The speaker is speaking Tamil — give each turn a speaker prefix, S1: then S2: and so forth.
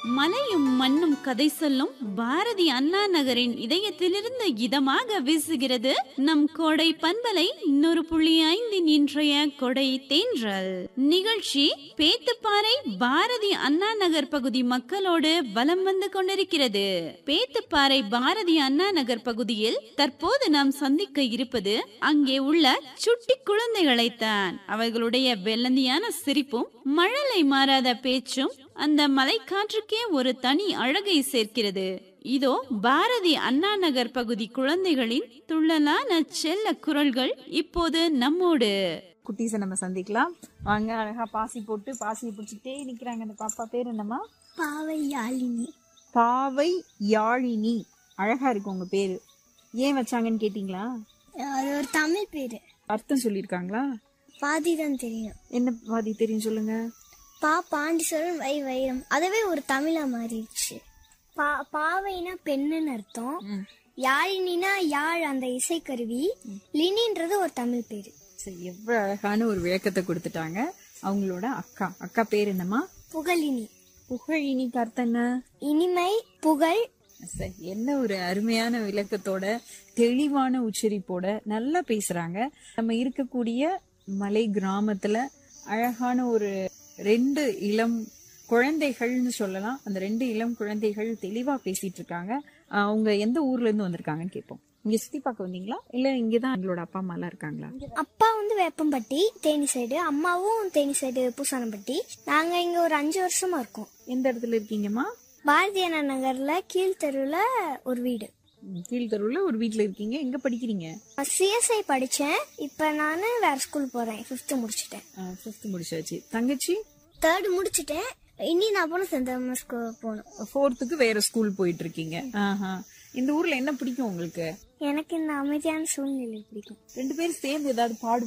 S1: மலையும் மண்ணும் கதை சொல்லும் பாரதி அண்ணா நகரின் இதயத்திலிருந்து இதமாக வீசுகிறது நம் கோடை பண்பலை நூறு புள்ளி ஐந்தின் இன்றைய கொடை தேன்றல் நிகழ்ச்சி பேத்துப்பாறை பாரதி அண்ணா நகர் பகுதி மக்களோடு வலம் வந்து கொண்டிருக்கிறது பேத்துப்பாறை பாரதி அண்ணா நகர் பகுதியில் தற்போது நாம் சந்திக்க இருப்பது அங்கே உள்ள சுட்டி குழந்தைகளைத்தான் அவர்களுடைய வெள்ளந்தியான சிரிப்பும் மழலை மாறாத பேச்சும் அந்த மலைக்காற்றுக்கே ஒரு தனி அழகை சேர்க்கிறது இதோ பாரதி அண்ணா நகர் பகுதி குழந்தைகளின் துள்ளலான செல்ல குரல்கள் இப்போது நம்மோடு
S2: குட்டீஸை நம்ம சந்திக்கலாம் வாங்க அழகா பாசி போட்டு பாசியை பிடிச்சிக்கிட்டே நிக்கிறாங்க அந்த பாப்பா பேர் என்னம்மா
S3: பாவை யாழினி
S2: பாவை யாழினி அழகா இருக்கு உங்க பேரு ஏன் வச்சாங்கன்னு கேட்டீங்களா
S3: அது ஒரு தமிழ் பேரு
S2: அர்த்தம் சொல்லியிருக்காங்களா
S3: பாதி தான் தெரியும்
S2: என்ன பாதி தெரியும் சொல்லுங்க
S3: பா பாண்டீஸ்வரன் வை வைரம் அதுவே ஒரு தமிழா மாறிடுச்சு பா பாவைனா பெண்ணுன்னு அர்த்தம் யாழினினா யாழ் அந்த இசைக்கருவி லினின்றது ஒரு தமிழ் பேரு
S2: சரி எவ்வளவு அழகான ஒரு விளக்கத்தை கொடுத்துட்டாங்க அவங்களோட அக்கா அக்கா பேர் என்னம்மா
S3: புகழினி
S2: புகழினிக்கு அர்த்தம் என்ன
S3: இனிமை புகழ்
S2: சரி, என்ன ஒரு அருமையான விளக்கத்தோட தெளிவான உச்சரிப்போட நல்லா பேசுறாங்க நம்ம இருக்கக்கூடிய மலை கிராமத்துல அழகான ஒரு ரெண்டு இளம் குழந்தைகள்னு சொல்லலாம் அந்த ரெண்டு இளம் குழந்தைகள் தெளிவா பேசிட்டு இருக்காங்க ஆஹ் அவங்க எந்த ஊர்ல இருந்து வந்திருக்காங்கன்னு கேட்போம் இங்க சுத்தி பார்க்க வந்தீங்களா இல்ல இங்கதான் எங்களோட அப்பா அம்மா எல்லாம் இருக்காங்களா
S3: அப்பா வந்து வேப்பம்பட்டி தேனி சைடு அம்மாவும் தேனி சைடு பூசானப்பட்டி நாங்க இங்க ஒரு அஞ்சு வருஷமா இருக்கோம்
S2: எந்த இடத்துல இருக்கீங்கம்மா
S3: பாரதிய அண்ணா நகர்ல கீழ்த்தெருவுல ஒரு வீடு
S2: கீழ்த்தருவுல ஒரு வீட்ல இருக்கீங்க எங்க படிக்கிறீங்க
S3: சிஎஸ்ஐ படிச்சேன் இப்ப நானு வேற ஸ்கூல் போறேன் ஃபிஃப்த் முடிச்சிட்டேன்
S2: ஃபிஃப்த் முடிச்சாச்சு தங்கச்சி
S3: தேர்ட் முடிச்சிட்டேன் இனி நான் போன சென்ட் தாமஸ் போகணும்
S2: ஃபோர்த்துக்கு வேற ஸ்கூல் போயிட்டு இருக்கீங்க ஆஹா. இந்த ஊர்ல என்ன பிடிக்கும் உங்களுக்கு
S3: எனக்கு இந்த அமைதியான சூழ்நிலை பிடிக்கும்
S2: ரெண்டு பேரும் சேர்ந்து ஏதாவது பாடு